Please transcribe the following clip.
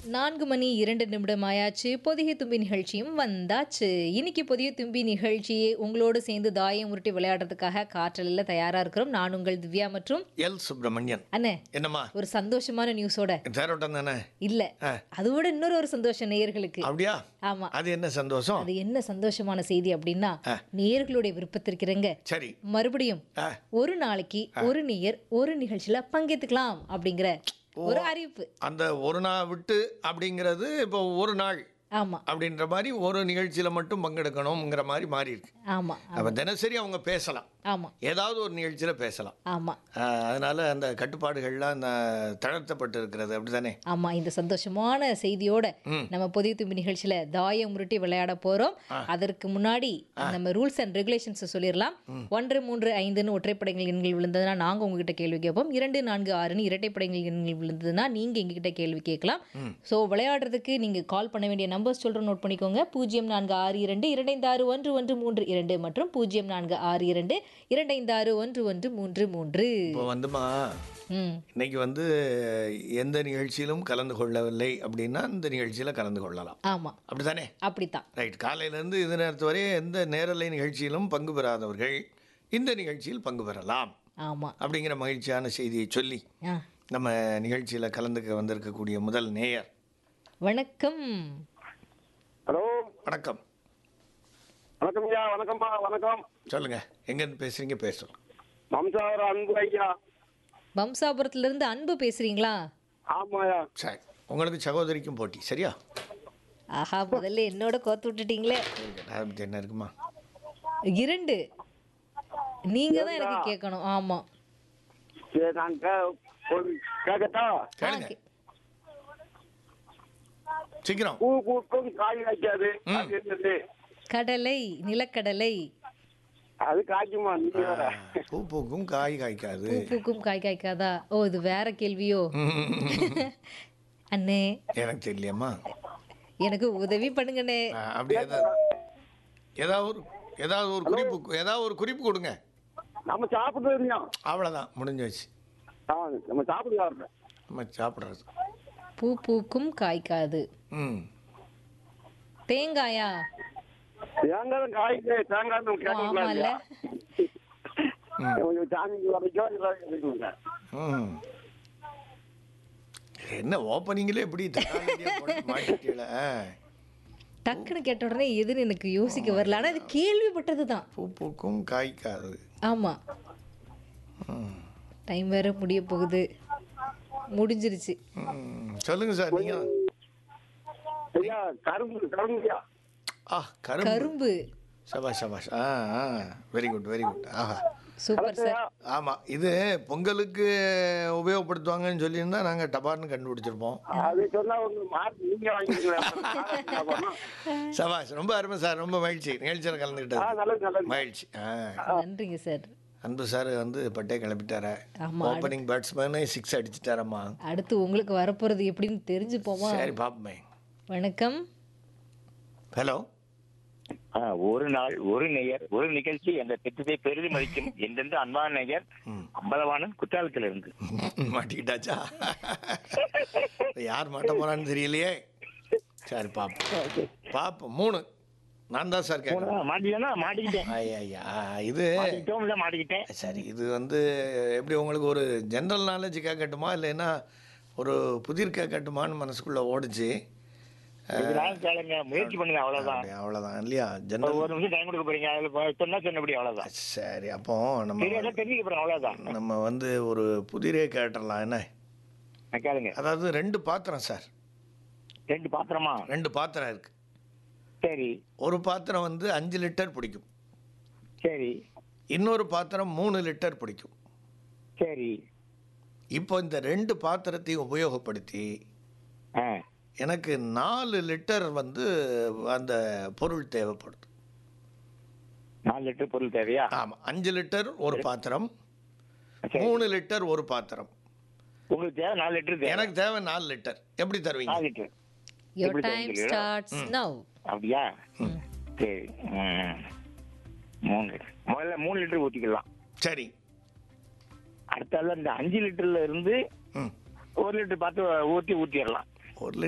நான்கு மணி இரண்டு நிமிடம் ஆயாச்சு பொதிகை தும்பி நிகழ்ச்சியும் வந்தாச்சு இன்னைக்கு பொதிகை தும்பி நிகழ்ச்சியை உங்களோடு சேர்ந்து தாயம் உருட்டி விளையாடுறதுக்காக காற்றலில் தயாரா இருக்கிறோம் நான் உங்கள் திவ்யா மற்றும் எல் சுப்பிரமணியன் அண்ணே என்னம்மா ஒரு சந்தோஷமான நியூஸோட தேரோட்டம் தானே இல்ல ஆ. அதோட இன்னொரு ஒரு சந்தோஷம் நேயர்களுக்கு அப்படியா ஆமா அது என்ன சந்தோஷம் அது என்ன சந்தோஷமான செய்தி அப்படின்னா நேயர்களுடைய விருப்பத்திற்கிறங்க சரி மறுபடியும் ஆ. ஒரு நாளைக்கு ஒரு நேயர் ஒரு நிகழ்ச்சியில பங்கேத்துக்கலாம் அப்படிங்கிற ஒரு அறிவிப்பு அந்த ஒரு நாள் விட்டு அப்படிங்கிறது இப்போ ஒரு நாள் ஆமா அப்படின்ற மாதிரி ஒரு நிகழ்ச்சியில் மட்டும் பங்கெடுக்கணுங்கிற மாதிரி மாறி இருக்கு ஆமா அப்போ தினசரி அவங்க பேசலாம் ஆமா ஏதாவது ஒரு நிகழ்ச்சியில் பேசலாம் ஆமா ஆஹ், அதனால அந்த கட்டுப்பாடுகள்லாம் அந்த தளர்த்தப்பட்டு இருக்கிறது அப்படிதானே ஆமா இந்த சந்தோஷமான செய்தியோட நம்ம பொதிய தும்பி நிகழ்ச்சியில தாயம் உருட்டி விளையாட போறோம் அதற்கு முன்னாடி நம்ம ரூல்ஸ் அண்ட் ரெகுலேஷன்ஸ் சொல்லிடலாம் ஒன்று மூன்று ஐந்துன்னு ஒற்றைப்படைகள் எண்கள் விழுந்ததுன்னா நாங்க உங்ககிட்ட கேள்வி கேட்போம் இரண்டு நான்கு ஆறுன்னு இரட்டைப்படைகள் எண்கள் விழுந்ததுன்னா நீங்க எங்ககிட்ட கேள்வி கேட்கலாம் ஸோ விளையாடுறதுக்கு நீங்க கால் பண்ண வேண்டிய நம்பர்ஸ் சொல்றோம் நோட் பண்ணிக்கோங்க பூஜ்ஜியம் நான்கு ஆறு இரண்டு இரண்டைந்து ஆறு ஒன்று ஒன்று மூன்று இரண்டு மற்றும் பூஜ்ஜியம் நான்கு ஆறு இரண்டு இரண்டைந்து ஆறு ஒன்று ஒன்று மூன்று மூன்று இப்போ வந்துமா ம் இன்னைக்கு வந்து எந்த நிகழ்ச்சியிலும் கலந்து கொள்ளவில்லை அப்படின்னா இந்த நிகழ்ச்சியில் கலந்து கொள்ளலாம் ஆமா அப்படிதானே அப்படித்தான் ரைட் காலையிலேருந்து இது நேரத்து வரை எந்த நேரலை நிகழ்ச்சியிலும் பங்கு பெறாதவர்கள் இந்த நிகழ்ச்சியில் பங்கு பெறலாம் ஆமா அப்படிங்கிற மகிழ்ச்சியான செய்தியை சொல்லி ஆ நம்ம நிகழ்ச்சியில் கலந்துக்க வந்திருக்கக்கூடிய முதல் நேயர் வணக்கம் ஹலோ வணக்கம் வணக்கம் ஐயா வணக்கம்ப்பா வணக்கம் சொல்லுங்க எங்கேருந்து பேசுறீங்க பேசலாம் வம்சாவர அன்பு ஐயா வம்சாபுரத்துல இருந்து அன்பு பேசுறீங்களா ஆமாயா சரி உங்களுக்கு சகோதரிக்கும் போட்டி சரியா ஆஹா முதல்ல என்னோட கோத்து விட்டுட்டீங்களே அதை பற்றி என்ன இருக்குமா இரண்டு நீங்க தான் எனக்கு கேட்கணும் ஆமா சரி நான் கே- ஒரு கேட்கட்டா கேளுங்க கே- சீக்கிரம் பூ பூக்கும் காய் காய்க்காது அது என்னது கடலை நிலக்கடலை அது காய்க்குமா நீங்க வேற பூ பூக்கும் காய் காய்க்காது பூ பூக்கும் காய் காய்க்காதா ஓ இது வேற கேள்வியோ அண்ணே எனக்கு தெரியலையம்மா எனக்கு உதவி பண்ணுங்கண்ணே ஆ, அப்படி ஏதாவது ஏதாவது ஒரு ஏதாவது ஒரு குறிப்பு ஏதாவது ஒரு குறிப்பு கொடுங்க நம்ம சாப்பிட்டு இருக்கோம் அவ்வளோதான் முடிஞ்சு வச்சு ஆ நம்ம சாப்பிட்டு வரேன் நம்ம சாப்பிட்றது பூ பூக்கும் காய்க்காது ம் தேங்காயா தேங்காய் காய்க்கு தேங்காய் நம்ம கேட்கலாம் ஆமால்ல இல்லையா கொஞ்சம் சாமிக்கு வரைக்கும் எல்லாம் இருக்குங்க ம் என்ன ஓப்பனிங்லேயே எப்படி தக்காளியை போட்டு மாட்டிட்டீங்களே டக்குன்னு கேட்ட உடனே எதுன்னு எனக்கு யோசிக்க வரல ஆனா இது கேள்விப்பட்டது தான் பூ பூக்கும் காய்க்காது ஆமா டைம் வேற முடிய போகுது முடிஞ்சிருச்சு ம், சொல்லுங்க சார் நீங்க ஐயா கரும்பு கரும்பு ஐயா ஆ கரும்பு கரும்பு சபாஷ் சபாஷ் ஆ ஆ வெரி குட் வெரி குட் ஆஹா சூப்பர் சார் ஆமாம் இது பொங்கலுக்கு உபயோகப்படுத்துவாங்கன்னு சொல்லியிருந்தா நாங்கள் டபார்னு கண்டுபிடிச்சிருப்போம் அது சொன்னா ஒரு மார்க் நீங்க வாங்கிக்கலாம் சபாஷ் ரொம்ப அருமை சார் ரொம்ப மகிழ்ச்சி நிகழ்ச்சியில் ஆ கலந்துக்கிட்டது நல்லது நல்லது மகிழ்ச்சி ஆ நன்றிங்க சார் அன்பு சார் வந்து பட்டே கிளப்பிட்டார ஆமா. ஓப்பனிங் பேட்ஸ்மேனே சிக்ஸ் அடிச்சிட்டாரம்மா அடுத்து உங்களுக்கு வரப்போறது எப்படின்னு தெரிஞ்சுப்போமா சரி பார்ப்போமே வணக்கம் ஹலோ ஆ, ஒரு நாள் ஒரு நேயர் ஒரு நிகழ்ச்சி என்ற திட்டத்தை பெரிதும் மதிக்கும் எந்தெந்த அன்பான நேயர் அம்பலவாணன் குற்றாலத்தில் இருந்து மாட்டிக்கிட்டாச்சா யார் மாட்ட போறான்னு தெரியலையே சரி பார்ப்போம் பார்ப்போம் மூணு நான் தான் சார் கேட்குறேன் மாட்டிட்டேன்னா மாட்டிக்கிட்டேன் ஐயா இது மாட்டிக்கிட்டோம்ல மாட்டிக்கிட்டேன் சரி இது வந்து எப்படி உங்களுக்கு ஒரு ஜென்ரல் நாலேஜ் கேட்கட்டுமா இல்லைன்னா ஒரு புதிர் கேட்கட்டுமான்னு மனசுக்குள்ள ஓடுச்சு இதனால கேளுங்க முயற்சி பண்ணுங்க அவ்வளவுதான் அப்படி அவ்வளோதான் இல்லையா ஜென்ரல் ஒரு நிமிஷம் டைம் கொடுக்க போறீங்க அதுல ப- சொன்னா சொன்னபடி அவ்வளவுதான் சரி அப்போ நம்ம தெரியாத தெரிஞ்சுக்க போறேன் அவ்வளவுதான் நம்ம வந்து ஒரு புதிரே கேட்டுடலாம் என்ன நான் கேளுங்க அதாவது ரெண்டு பாத்திரம் சார் ரெண்டு பாத்திரமா ரெண்டு பாத்திரம் இருக்கு சரி ஒரு பாத்திரம் வந்து அஞ்சு லிட்டர் பிடிக்கும் சரி இன்னொரு பாத்திரம் மூணு லிட்டர் பிடிக்கும் சரி இப்போ இந்த ரெண்டு பாத்திரத்தையும் உபயோகப்படுத்தி ஆ எனக்கு நாலு லிட்டர் வந்து அந்த பொருள் தேவைப்படுது நாலு லிட்டர் பொருள் தேவையா ஆமாம் அஞ்சு லிட்டர் ஒரு பாத்திரம் சரி. மூணு லிட்டர் ஒரு பாத்திரம் உங்களுக்கு தேவை நாலு லிட்டர் தேவை எனக்கு தேவை நாலு லிட்டர் எப்படி தருவீங்க நாலு லிட்டர் யோர் எப்படி டைம் தெரிஞ்சுக்கிறீங்க? ஸ்டார்ட்ஸ் நவ் அப்படியா சரி ம். மூணு லிட்டர் முதல்ல மூணு லிட்டர் ஊற்றிக்கலாம் சரி அடுத்தால இந்த அஞ்சு லிட்டர்ல இருந்து ம் ஒரு லிட்டர் பார்த்து ஊற்றி ஊற்றிடலாம் ஒரு